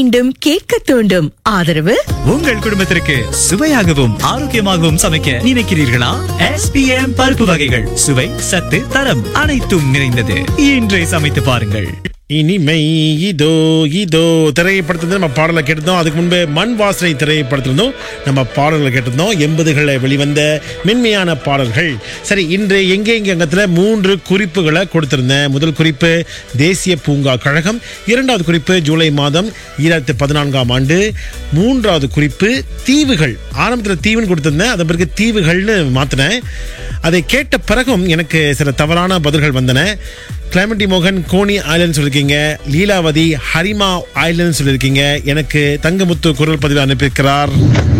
வேண்டும் கேட்க தூண்டும் ஆதரவு உங்கள் குடும்பத்திற்கு சுவையாகவும் ஆரோக்கியமாகவும் சமைக்க நினைக்கிறீர்களா எஸ்பிஎம் பருப்பு வகைகள் சுவை சத்து தரம் அனைத்தும் நிறைந்தது இன்றே சமைத்து பாருங்கள் இனிமை இதோ இதோ திரைப்படத்துல நம்ம பாடலை கேட்டிருந்தோம் அதுக்கு முன்பு மண் வாசனை திரைப்படத்திலிருந்தும் நம்ம பாடல்களை கேட்டிருந்தோம் எண்பதுகளில் வெளிவந்த மென்மையான பாடல்கள் சரி இன்று எங்கே எங்கே அங்கத்தில் மூன்று குறிப்புகளை கொடுத்திருந்தேன் முதல் குறிப்பு தேசிய பூங்கா கழகம் இரண்டாவது குறிப்பு ஜூலை மாதம் ஈராயிரத்தி பதினான்காம் ஆண்டு மூன்றாவது குறிப்பு தீவுகள் ஆரம்பத்தில் தீவுன்னு கொடுத்திருந்தேன் அதன் பிறகு தீவுகள்னு மாற்றினேன் அதை கேட்ட பிறகும் எனக்கு சில தவறான பதில்கள் வந்தன கிளைமட்டி மோகன் கோனி ஐலண்ட் சொல்லியிருக்கீங்க லீலாவதி ஹரிமா ஐலண்ட் சொல்லியிருக்கீங்க எனக்கு தங்கமுத்து குரல் பதிவு அனுப்பியிருக்கிறார்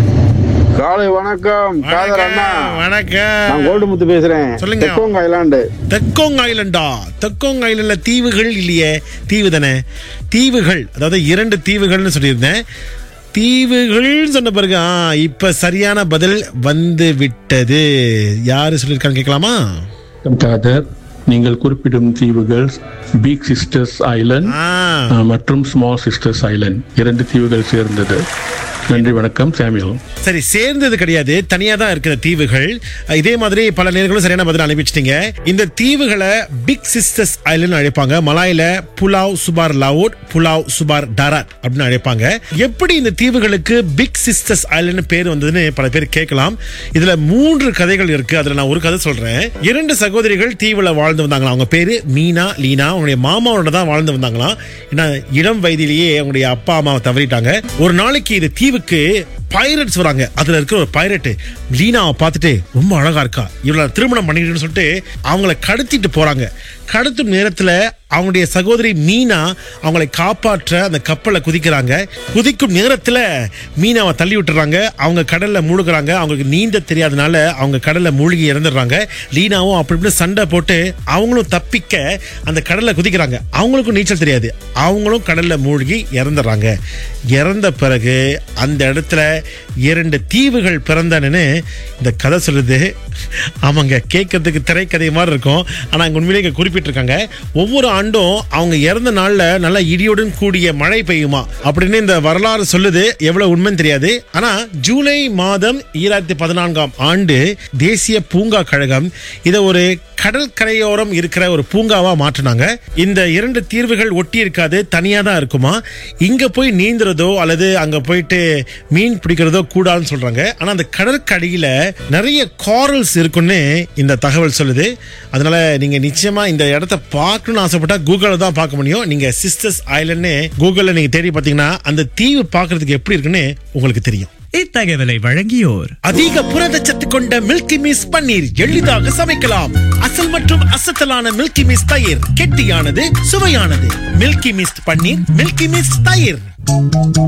காலை வணக்கம் காதர் அண்ணா நான் வணக்கம் கோல்டு முத்து பேசுறேன் சொல்லுங்க. தெக்கோங் ஐலாண்டு தெக்கோங் ஐலண்டா தெக்கோங் ஐலண்ட்ல தீவுகள் இல்லையே தீவு தானே தீவுகள் அதாவது இரண்டு தீவுகள்னு சொல்லியிருந்தேன் தீவுகள் சொன்ன பிறகு ஆ இப்ப சரியான பதில் வந்து விட்டது யாரு சொல்லியிருக்கான்னு கேட்கலாமா வணக்கம் காதர் நீங்கள் குறிப்பிடும் தீவுகள் பிக் சிஸ்டர்ஸ் ஐலண்ட் ஆ மற்றும் ஸ்மால் சிஸ்டர்ஸ் ஐலண்ட் இரண்டு தீவுகள் சேர்ந்தது நன்றி வணக்கம் சாமியல் சரி சேர்ந்தது கிடையாது தனியா தான் இருக்கிற தீவுகள் இதே மாதிரி பல நேர்களும் சரியான பதில் அனுப்பிச்சிட்டீங்க இந்த தீவுகளை பிக் சிஸ்டர்ஸ் ஐலண்ட் அழைப்பாங்க மலாயில புலாவ் சுபார் லாவோட் புலாவ் சுபார் டாராட் அப்படின்னு அழைப்பாங்க எப்படி இந்த தீவுகளுக்கு பிக் சிஸ்டர்ஸ் ஐலண்ட் பேர் வந்ததுன்னு பல பேர் கேட்கலாம் இதுல மூன்று கதைகள் இருக்கு அதுல நான் ஒரு கதை சொல்றேன் இரண்டு சகோதரிகள் தீவுல வாழ்ந்து வந்தாங்களாம் அவங்க பேரு மீனா லீனா அவங்களுடைய மாமாவோட தான் வாழ்ந்து வந்தாங்களாம் ஏன்னா இளம் வயதிலேயே அவங்களுடைய அப்பா அம்மாவை தவறிட்டாங்க ஒரு நாளைக்கு இது தீவுக்கு பைரட்ஸ் வராங்க அதுல இருக்கிற ஒரு பைரட் லீனாவை பார்த்துட்டு ரொம்ப அழகா இருக்கா இவ்வளவு திருமணம் பண்ணிக்கிட்டுன்னு சொல்லிட்டு அவங்கள கடத்திட்டு போறாங்க கடத்தும் நேரத்துல அவங்களுடைய சகோதரி மீனா அவங்களை காப்பாற்ற அந்த கப்பலை குதிக்கிறாங்க குதிக்கும் நேரத்துல மீனாவை தள்ளி விட்டுறாங்க அவங்க கடல்ல மூழ்குறாங்க அவங்களுக்கு நீந்த தெரியாதனால அவங்க கடல்ல மூழ்கி இறந்துடுறாங்க லீனாவும் அப்படி இப்படி சண்டை போட்டு அவங்களும் தப்பிக்க அந்த கடல்ல குதிக்கிறாங்க அவங்களுக்கும் நீச்சல் தெரியாது அவங்களும் கடல்ல மூழ்கி இறந்துடுறாங்க இறந்த பிறகு அந்த இடத்துல இரண்டு தீவுகள் பிறந்தனன்னு இந்த கதை சொல்லுது ஆமாங்க கேட்கறதுக்கு திரைக்கதை மாதிரி இருக்கும் ஆனா இங்க உண்மையிலே இங்க குறிப்பிட்டிருக்காங்க ஒவ்வொரு ஆண்டும் அவங்க இறந்த நாள்ல நல்லா இடியுடன் கூடிய மழை பெய்யுமா அப்படின்னு இந்த வரலாறு சொல்லுது எவ்வளவு உண்மைன்னு தெரியாது ஆனா ஜூலை மாதம் ஈராயிரத்தி பதினான்காம் ஆண்டு தேசிய பூங்கா கழகம் இதை ஒரு கடற்கரையோரம் இருக்கிற ஒரு பூங்காவா மாற்றினாங்க இந்த இரண்டு தீர்வுகள் ஒட்டி இருக்காது தனியா தான் இருக்குமா இங்க போய் நீந்துறதோ அல்லது அங்க போயிட்டு மீன் பிடிக்கிறதோ கூடாதுன்னு சொல்றாங்க ஆனா அந்த கடற்கடியில நிறைய காரல்ஸ் இருக்குன்னு இந்த தகவல் சொல்லுது அதனால நீங்க நிச்சயமா இந்த இடத்த பார்க்கணும்னு ஆசைப்பட்டா கூகுளில் தான் பார்க்க முடியும் நீங்க சிஸ்டர்ஸ் ஐலண்ட்னு கூகுளில் நீங்க தேடி பார்த்தீங்கன்னா அந்த தீவு பார்க்கிறதுக்கு எப்படி இருக்குன்னு உங்களுக்கு தெரியும் இத்தகவலை வழங்கியோர் அதிக புரதச்சத்து கொண்ட மில்கி மிஸ் பன்னீர் எளிதாக சமைக்கலாம் அசல் மற்றும் அசத்தலான மில்கி மிஸ் தயிர் கெட்டியானது சுவையானது Milky Mist paneer Milky Mist தயிர்